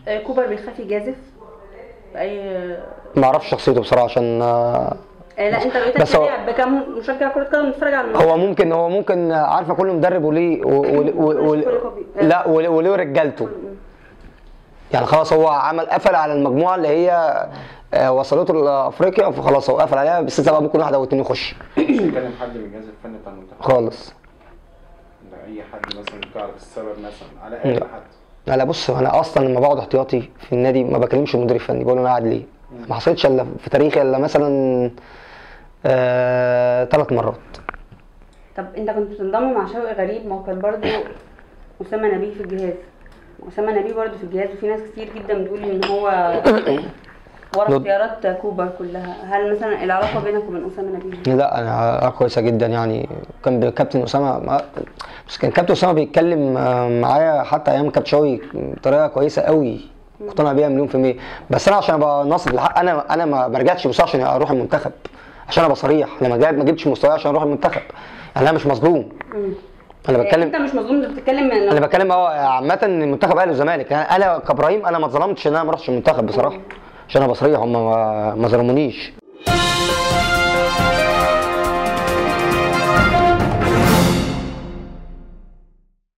آه، كوبر بيخاف يجازف في اي ما اعرفش شخصيته بصراحه عشان آه، آه، لا انت رؤيتك بس هو- كلاعب كم مشجع كره قدم بتتفرج على الماتش هو ممكن هو ممكن آه، عارفه كل مدرب وليه و- و- و- و- لا وليه وليه رجالته يعني خلاص هو عمل قفل على المجموعه اللي هي آه، وصلته لافريقيا فخلاص هو قفل عليها بس لسه بقى ممكن واحد او اتنين يخش مش بتكلم حد من الجهاز الفني بتاع المنتخب خالص ده اي حد مثلا تعرف السبب مثلا على اي حد لا لا بص انا اصلا لما بقعد احتياطي في النادي ما بكلمش المدير الفني بقول له انا قاعد ليه ما حصلتش الا في تاريخي الا مثلا آه ثلاث مرات طب انت كنت بتنضم مع شوقي غريب ما هو كان برضه اسامه نبيه في الجهاز اسامه نبيه برضه في الجهاز وفي ناس كتير جدا بتقول ان هو ورا ضد- اختيارات كوبر كلها هل مثلا العلاقه بينك وبين اسامه نبيه لا انا علاقة كويسه جدا يعني كان كابتن اسامه ما- بس كان كابتن اسامه بيتكلم آه، معايا حتى ايام كابتن شوقي بطريقه كويسه قوي مقتنع بيها مليون في المية بس انا عشان ابقى ناصر الحق انا انا ما ما رجعتش بس عشان اروح المنتخب عشان ابقى صريح انا ما جا- ما جبتش مستواي عشان اروح المنتخب يعني انا مش مظلوم انا انت بتكلم مش مظلوم انت بتتكلم من انا بتكلم اه عامه إن المنتخب اهلي والزمالك يعني انا كابراهيم انا ما اتظلمتش ان انا ما رحتش المنتخب بصراحه عشان ابقى صريح هم ما ما ظلمونيش